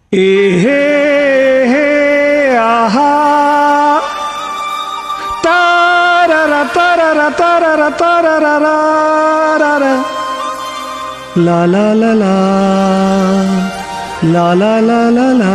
ఏ హే హే ఆహా తారర తరర తరర తరరరారర. లా లా లా లా లా లా లా లా లా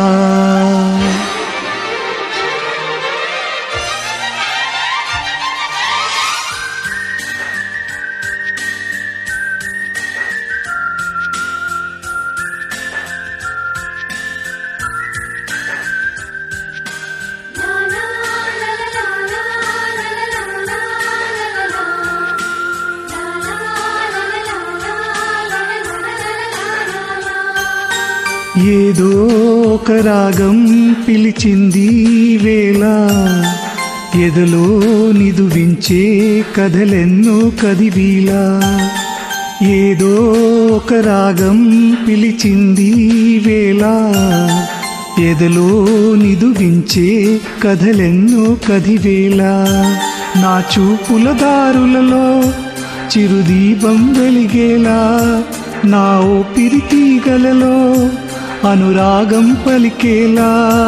ఏదో ఒక రాగం పిలిచింది ఈ వేళ ఎదలో నిదువించే కథలెన్నో కదివీలా ఏదో ఒక రాగం పిలిచింది ఈ వేళ ఎదలో నిదువించే కథలెన్నో కదివేళ నా చూపుల దారులలో చిరుదీపం వెలిగేలా నా ఊపిరి తీగలలో అనురాగం పలికేలా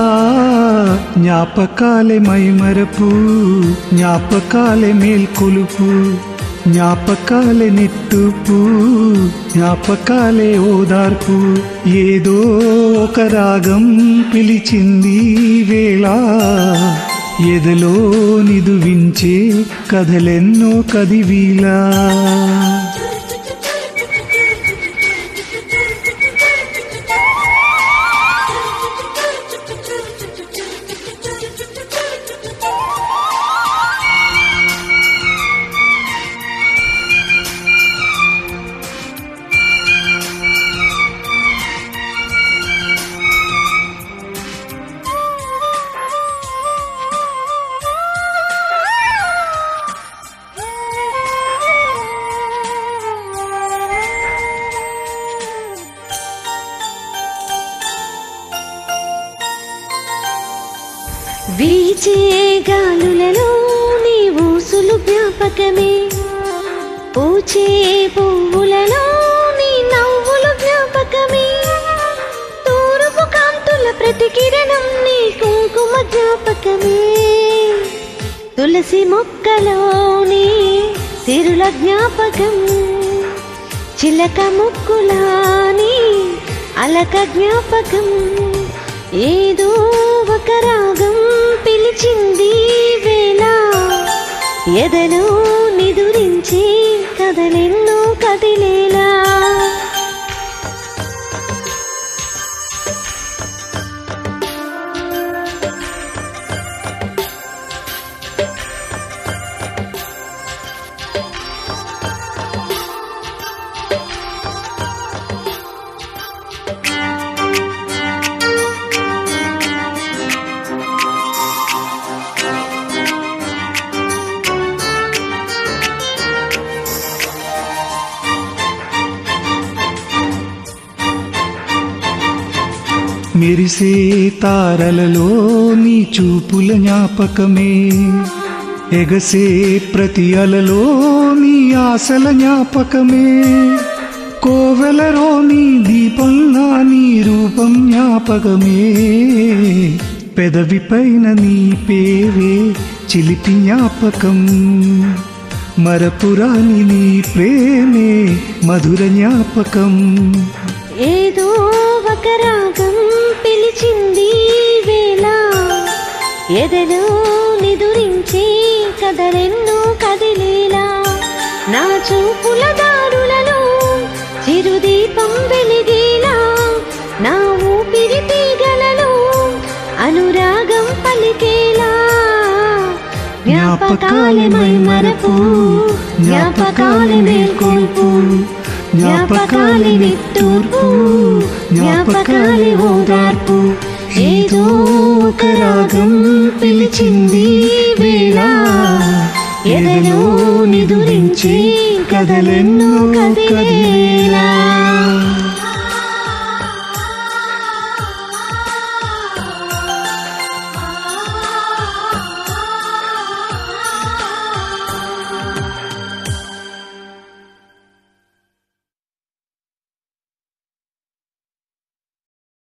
జ్ఞాపకాలే మైమరపు జ్ఞాపకాలే మేల్కొలుపు జ్ఞాపకాలే నిట్టుపు జ్ఞాపకాలే ఓదార్పు ఏదో ఒక రాగం పిలిచింది ఈ వేళ ఎదలో నిదువించే కథలెన్నో కదివీలా వీచే గాలులలో నీ ఊసులు జ్ఞాపకమే పూచే పువ్వులలో నీ నవ్వులు జ్ఞాపకమే తూరుపు కాంతుల ప్రతికిరణం నీ కుంకుమ జ్ఞాపకమే తులసి మొక్కలోని సిరుల జ్ఞాపకం చిలక ముక్కులాని అలక జ్ఞాపకం ఏదో ఒక రాగం పిలిచింది ఈ వేళ ఎదలో నిదురించి కదలెన్నో కదిలేలా మెరిసే తారలలో నీ చూపుల జ్ఞాపకమే ఎగసే ప్రతి అలలో నీ ఆశల జ్ఞాపకమే కోవెలలో నీ దీపంలా నీ రూపం జ్ఞాపకమే పెదవి పైన నీ పేరే చిలిపి జ్ఞాపకం మరపురాని నీ ప్రేమే మధుర జ్ఞాపకం ఏదో ఒక రాగం పిలిచింది ఈ వేళ ఎదలో నిదురించి కదలెన్నో కదిలేలా నా చూపుల దారులలో చిరుదీపం వెలిగేలా నా ఊపిరి తీగలలో అనురాగం పలికేలా జ్ఞాపకాలే మైమరపు జ్ఞాపకాలే మేల్కొల్పు జ్ఞాపకాలే నిట్టూర్పు జ్ఞాపకాలే ఓదార్పు ఏదో ఒక రాగం పిలిచింది ఈ వేళ ఎదలో నిదురించి కదలెన్నో కదిలేలా